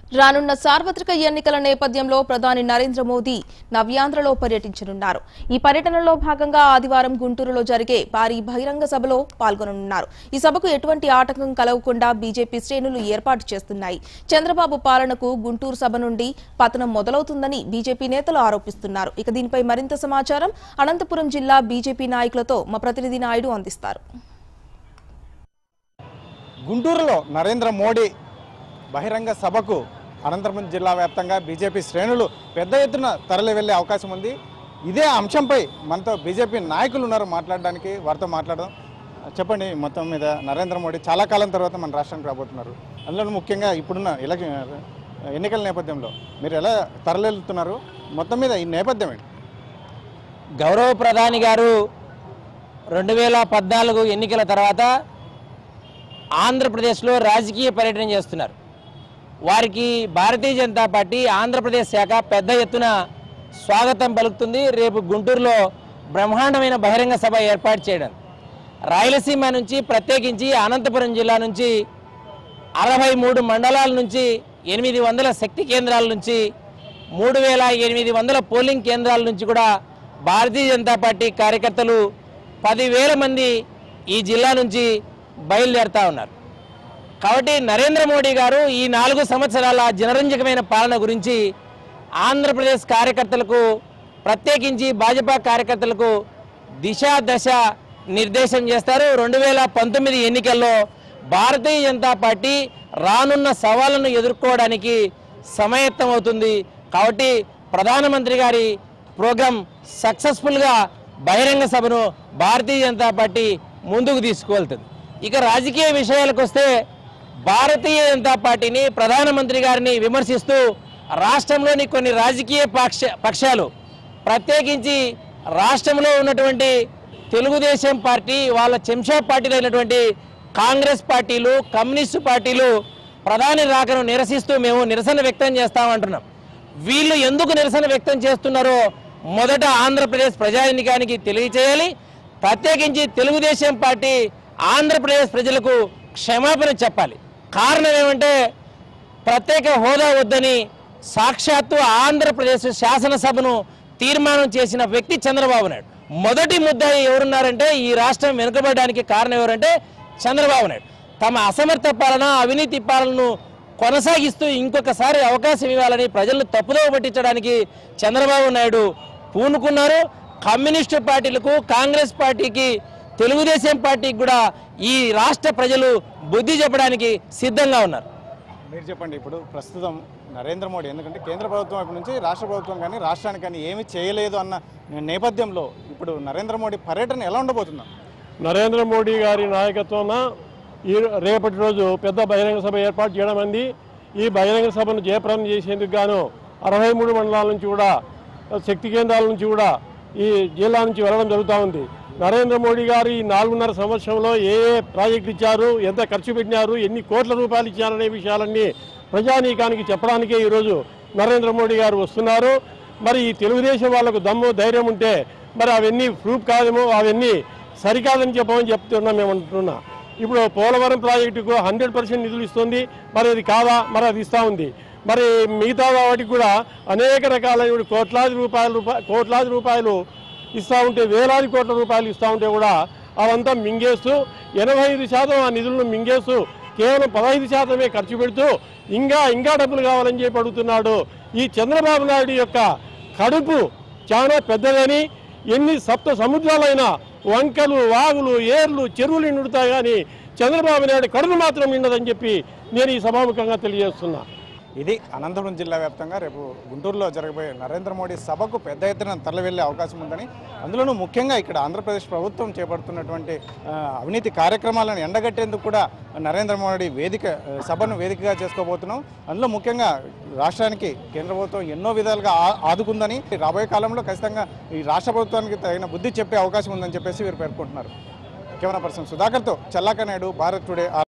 రానున్న సార్వత్రిక ఎన్నికల నేపథ్యంలో ప్రధాని నరేంద్ర మోదీ నవ్యాంధ్రలో పర్యటించనున్నారు ఈ పర్యటనలో భాగంగా ఆదివారం గుంటూరులో జరిగే భారీ బహిరంగ సభలో పాల్గొననున్నారు ఈ సభకు ఎటువంటి ఆటంకం కలగకుండా బీజేపీ శ్రేణులు ఏర్పాటు చేస్తున్నాయి చంద్రబాబు పాలనకు గుంటూరు సభ నుండి పతనం మొదలవుతుందని బీజేపీ నేతలు ఆరోపిస్తున్నారు ఇక దీనిపై మరింత సమాచారం అనంతపురం జిల్లా బీజేపీ నాయకులతో మా ప్రతినిధి నాయుడు అందిస్తారు గుంటూరులో నరేంద్ర మోడీ బహిరంగ సభకు అనంతపురం జిల్లా వ్యాప్తంగా బీజేపీ శ్రేణులు పెద్ద ఎత్తున తరలి వెళ్లే అవకాశం ఉంది ఇదే అంశంపై మనతో బీజేపీ నాయకులు ఉన్నారు మాట్లాడడానికి వారితో మాట్లాడదాం చెప్పండి మొత్తం మీద నరేంద్ర మోడీ చాలా కాలం తర్వాత మన రాష్ట్రానికి రాబోతున్నారు అందులో ముఖ్యంగా ఇప్పుడున్న ఎలక్షన్ ఎన్నికల నేపథ్యంలో మీరు ఎలా తరలివెళ్తున్నారు మొత్తం మీద ఈ నేపథ్యం ఏంటి గౌరవ ప్రధాని గారు రెండు వేల పద్నాలుగు ఎన్నికల తర్వాత ఆంధ్రప్రదేశ్లో రాజకీయ పర్యటన చేస్తున్నారు వారికి భారతీయ జనతా పార్టీ ఆంధ్రప్రదేశ్ శాఖ పెద్ద ఎత్తున స్వాగతం పలుకుతుంది రేపు గుంటూరులో బ్రహ్మాండమైన బహిరంగ సభ ఏర్పాటు చేయడం రాయలసీమ నుంచి ప్రత్యేకించి అనంతపురం జిల్లా నుంచి అరవై మూడు మండలాల నుంచి ఎనిమిది వందల శక్తి కేంద్రాల నుంచి మూడు వేల ఎనిమిది వందల పోలింగ్ కేంద్రాల నుంచి కూడా భారతీయ జనతా పార్టీ కార్యకర్తలు పదివేల మంది ఈ జిల్లా నుంచి బయలుదేరుతా ఉన్నారు కాబట్టి నరేంద్ర మోడీ గారు ఈ నాలుగు సంవత్సరాల జనరంజకమైన పాలన గురించి ఆంధ్రప్రదేశ్ కార్యకర్తలకు ప్రత్యేకించి భాజపా కార్యకర్తలకు దిశ దశ నిర్దేశం చేస్తారు రెండు వేల పంతొమ్మిది ఎన్నికల్లో భారతీయ జనతా పార్టీ రానున్న సవాళ్లను ఎదుర్కోవడానికి సమాయత్తం అవుతుంది కాబట్టి ప్రధానమంత్రి గారి ప్రోగ్రాం సక్సెస్ఫుల్గా బహిరంగ సభను భారతీయ జనతా పార్టీ ముందుకు తీసుకువెళ్తుంది ఇక రాజకీయ విషయాలకు వస్తే భారతీయ జనతా పార్టీని ప్రధానమంత్రి గారిని విమర్శిస్తూ రాష్ట్రంలోని కొన్ని రాజకీయ పక్ష పక్షాలు ప్రత్యేకించి రాష్ట్రంలో ఉన్నటువంటి తెలుగుదేశం పార్టీ వాళ్ళ చెంచా పార్టీలు అయినటువంటి కాంగ్రెస్ పార్టీలు కమ్యూనిస్టు పార్టీలు ప్రధాని రాకను నిరసిస్తూ మేము నిరసన వ్యక్తం చేస్తామంటున్నాం వీళ్ళు ఎందుకు నిరసన వ్యక్తం చేస్తున్నారో మొదట ఆంధ్రప్రదేశ్ ప్రజానికానికి తెలియచేయాలి ప్రత్యేకించి తెలుగుదేశం పార్టీ ఆంధ్రప్రదేశ్ ప్రజలకు క్షమాపణ చెప్పాలి కారణం ఏమంటే ప్రత్యేక హోదా వద్దని సాక్షాత్తు ఆంధ్రప్రదేశ్ శాసనసభను తీర్మానం చేసిన వ్యక్తి చంద్రబాబు నాయుడు మొదటి ముద్దాయి ఎవరున్నారంటే ఈ రాష్ట్రం వెనుకబడడానికి కారణం ఎవరంటే చంద్రబాబు నాయుడు తమ అసమర్థ పాలన అవినీతి పాలనను కొనసాగిస్తూ ఇంకొకసారి అవకాశం ఇవ్వాలని ప్రజలను తప్పుదోవ పట్టించడానికి చంద్రబాబు నాయుడు పూనుకున్నారు కమ్యూనిస్టు పార్టీలకు కాంగ్రెస్ పార్టీకి తెలుగుదేశం పార్టీకి కూడా ఈ రాష్ట్ర ప్రజలు బుద్ధి చెప్పడానికి సిద్ధంగా ఉన్నారు మీరు చెప్పండి ఇప్పుడు ప్రస్తుతం నరేంద్ర మోడీ ఎందుకంటే కేంద్ర ప్రభుత్వం వైపు నుంచి రాష్ట్ర ప్రభుత్వం కానీ రాష్ట్రానికి కానీ ఏమీ చేయలేదు అన్న నేపథ్యంలో ఇప్పుడు నరేంద్ర మోడీ పర్యటన ఎలా ఉండబోతుందా నరేంద్ర మోడీ గారి నాయకత్వాన ఈ రేపటి రోజు పెద్ద బహిరంగ సభ ఏర్పాటు చేయడం అంది ఈ బహిరంగ సభను జయప్రదం చేసేందుకు గాను అరవై మూడు మండలాల నుంచి కూడా శక్తి కేంద్రాల నుంచి కూడా ఈ జిల్లా నుంచి వెళ్ళడం జరుగుతూ ఉంది నరేంద్ర మోడీ గారు ఈ నాలుగున్నర సంవత్సరంలో ఏ ఏ ప్రాజెక్టులు ఇచ్చారు ఎంత ఖర్చు పెట్టినారు ఎన్ని కోట్ల రూపాయలు ఇచ్చారనే విషయాలన్నీ ప్రజానీకానికి చెప్పడానికే ఈరోజు నరేంద్ర మోడీ గారు వస్తున్నారు మరి ఈ తెలుగుదేశం వాళ్ళకు దమ్ము ధైర్యం ఉంటే మరి అవన్నీ ప్రూఫ్ కాదేమో అవన్నీ సరికాదని చెప్పమని చెప్తున్నా మేము అంటున్నా ఇప్పుడు పోలవరం ప్రాజెక్టుకు హండ్రెడ్ పర్సెంట్ నిధులు ఇస్తుంది మరి అది కాదా మరి అది ఇస్తూ ఉంది మరి మిగతా వాటికి కూడా అనేక రకాలైన కోట్లాది రూపాయలు రూపాయ కోట్లాది రూపాయలు ఇస్తూ ఉంటే వేలాది కోట్ల రూపాయలు ఇస్తూ ఉంటే కూడా అవంతా మింగేస్తూ ఎనభై ఐదు శాతం ఆ నిధులను మింగేస్తూ కేవలం పదహైదు శాతమే ఖర్చు పెడుతూ ఇంకా ఇంకా డబ్బులు కావాలని చెప్పి అడుగుతున్నాడు ఈ చంద్రబాబు నాయుడు యొక్క కడుపు చాలా పెద్దదని ఎన్ని సప్త సముద్రాలైనా వంకలు వాగులు ఏర్లు చెరువులు నిండుతాయి కానీ చంద్రబాబు నాయుడు కడుపు మాత్రం నిండదని చెప్పి నేను ఈ సభాముఖంగా తెలియజేస్తున్నా ఇది అనంతపురం జిల్లా వ్యాప్తంగా రేపు గుంటూరులో జరగబోయే నరేంద్ర మోడీ సభకు పెద్ద ఎత్తున తరలి వెళ్లే అవకాశం ఉందని అందులోనూ ముఖ్యంగా ఇక్కడ ఆంధ్రప్రదేశ్ ప్రభుత్వం చేపడుతున్నటువంటి ఆ, అవినీతి కార్యక్రమాలను ఎండగట్టేందుకు కూడా నరేంద్ర మోడీ వేదిక ఆ, సభను వేదికగా చేసుకోబోతున్నాం అందులో ముఖ్యంగా రాష్ట్రానికి కేంద్ర ప్రభుత్వం ఎన్నో విధాలుగా ఆ- ఆదుకుందని రాబోయే కాలంలో ఖచ్చితంగా ఈ రాష్ట్ర ప్రభుత్వానికి తగిన బుద్ధి చెప్పే అవకాశం ఉందని చెప్పేసి వీరు పేర్కొంటున్నారు కెమెరా పర్సన్ సుధాకర్తో చల్లాక నాయుడు భారత్ టుడే